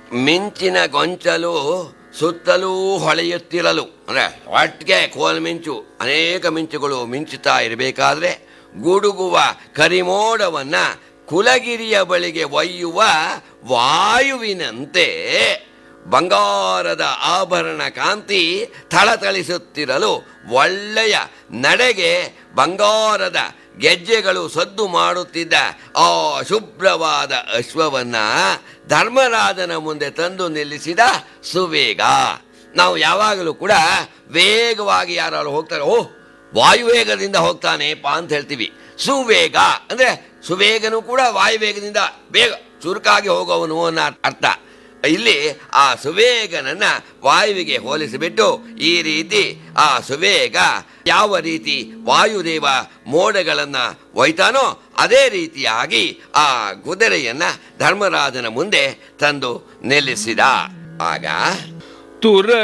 ಮಿಂಚಿನ ಗೊಂಚಲು ಸುತ್ತಲೂ ಹೊಳೆಯುತ್ತಿರಲು ಅಂದ್ರೆ ಒಟ್ಟಿಗೆ ಕೋಲ್ ಮಿಂಚು ಅನೇಕ ಮಿಂಚುಗಳು ಮಿಂಚುತ್ತಾ ಇರಬೇಕಾದ್ರೆ ಗುಡುಗುವ ಕರಿಮೋಡವನ್ನ ಕುಲಗಿರಿಯ ಬಳಿಗೆ ಒಯ್ಯುವ ವಾಯುವಿನಂತೆ ಬಂಗಾರದ ಆಭರಣ ಕಾಂತಿ ಥಳಥಳಿಸುತ್ತಿರಲು ಒಳ್ಳೆಯ ನಡೆಗೆ ಬಂಗಾರದ ಗೆಜ್ಜೆಗಳು ಸದ್ದು ಮಾಡುತ್ತಿದ್ದ ಆ ಶುಭ್ರವಾದ ಅಶ್ವವನ್ನ ಧರ್ಮರಾಜನ ಮುಂದೆ ತಂದು ನಿಲ್ಲಿಸಿದ ಸುವೇಗ ನಾವು ಯಾವಾಗಲೂ ಕೂಡ ವೇಗವಾಗಿ ಯಾರು ಹೋಗ್ತಾರೆ ಓ ವಾಯುವೇಗದಿಂದ ಹೋಗ್ತಾನೆ ಪಾ ಅಂತ ಹೇಳ್ತೀವಿ ಸುವೇಗ ಅಂದ್ರೆ ಸುವೇಗನು ಕೂಡ ವಾಯುವೇಗದಿಂದ ಬೇಗ ಚುರುಕಾಗಿ ಹೋಗೋವನು ಅನ್ನೋ ಅರ್ಥ ಇಲ್ಲಿ ಆ ಸುವೇಗನನ್ನ ವಾಯುವಿಗೆ ಹೋಲಿಸಿಬಿಟ್ಟು ಈ ರೀತಿ ಆ ಸುವೇಗ ಯಾವ ರೀತಿ ವಾಯುದೇವ ಮೋಡಗಳನ್ನ ಒಯ್ತಾನೋ ಅದೇ ರೀತಿಯಾಗಿ ಆ ಕುದುರೆಯನ್ನ ಧರ್ಮರಾಜನ ಮುಂದೆ ತಂದು ನಿಲ್ಲಿಸಿದ ಆಗ ತುರ